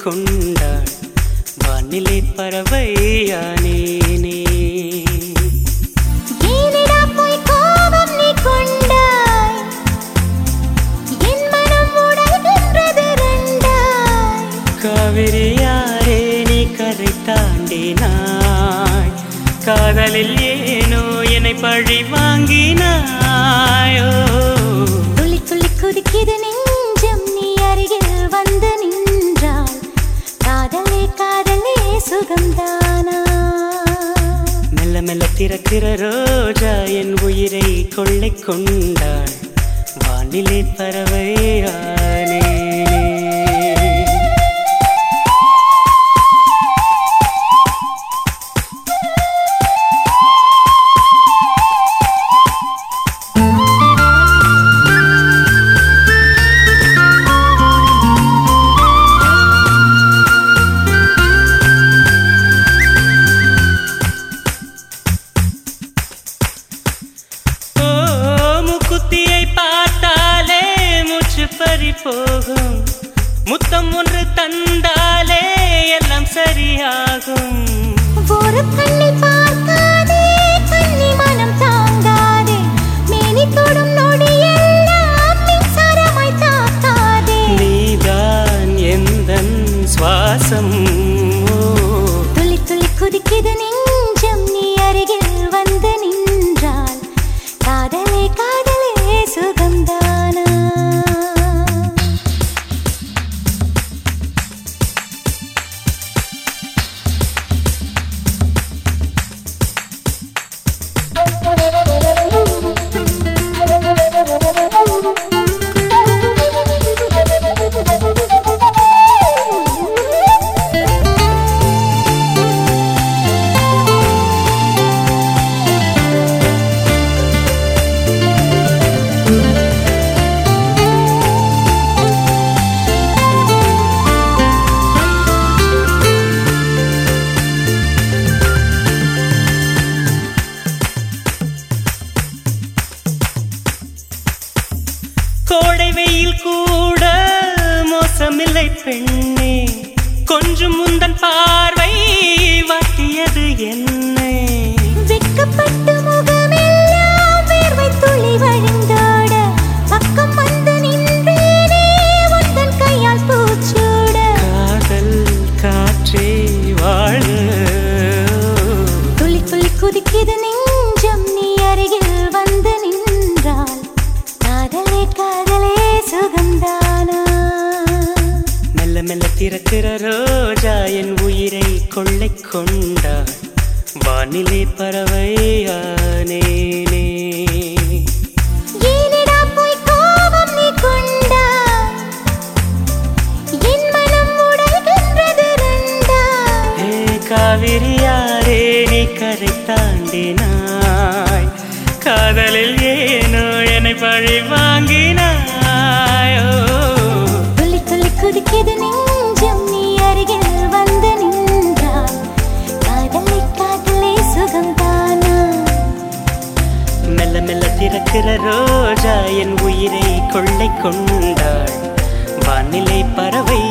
கொண்டாள் வானிலை பறவையானேனே ஏனிடா போய் கோபம் நீ கொண்டாய் என் மனம் உடைகின்றது ரெண்டாய் காவிரி யாரே நீ கரை தாண்டினாய் காதலில் ஏனோ என்னை பழி வாங்கினாயோ துள்ளி துள்ளி குதிக்குது நெஞ்சம் நீ அருகில் வந்து நின்றால் காதலே காதலே சுகம்தானா மெல்ல மெல்ல திறக்கிற ரோஜா என் உயிரை கொள்ளை கொண்டாள் வானிலை பறவையானே ஓ முக்குத்தியை பார்த்தாலே மூச்சு பறி போகும் முத்தம் ஒன்று தந்தாலே எல்லாம் சரியாகும் ஒரு கண்ணை பார்க்காதே கண்ணி மனம் தாங்காதே மேனி தொடும் நொடி எல்லாம் மின்சாரமாய் தாக்காதே நீதான் எந்தன் சுவாசம் ஓ, துள்ளி துள்ளி குதிக்குது நெஞ்சம் நீ அருகில் வந்து நின்றால் காதலே காதலே சுகம்தானா கோடை வெயில் கூட மோசமில்லை பெண்ணே கொஞ்சம் முந்தன் பார்வை வாட்டியது என்னை வெட்கப்பட்டு முகமெல்லாம் வேர்வை துளி வழிந்தோட பக்கம் வந்து நின்றேனே உந்தன் கையால் பூச்சூட காதல் காற்றே வாழ துளி துளி குதிக்குது நெஞ்சம் நீ அருகில் வந்து நின்றால் காதலே காதலே சுகம்தானா மெல்ல மெல்ல திறக்கிற ரோஜா என் உயிரை கொள்ளை கொண்டாள் வானிலை பறவையானேனே ஏனிடா போய் கோபம் நீ கொண்டாய் என் மனம் உடைகின்றது ரெண்டாய் ஏ காவிரி யாரே நீ கரை தாண்டினாய் காதலில் ஏனோ என்னை பழி வாங்கினாயோ துள்ளி துள்ளி குதிக்குது நெஞ்சம் நீ அருகில் வந்து நின்றால் காதலை காதலே சுகம்தானா மெல்ல மெல்ல திறக்கிற ரோஜா என் உயிரை கொள்ளை கொண்டாள் வானிலை பறவை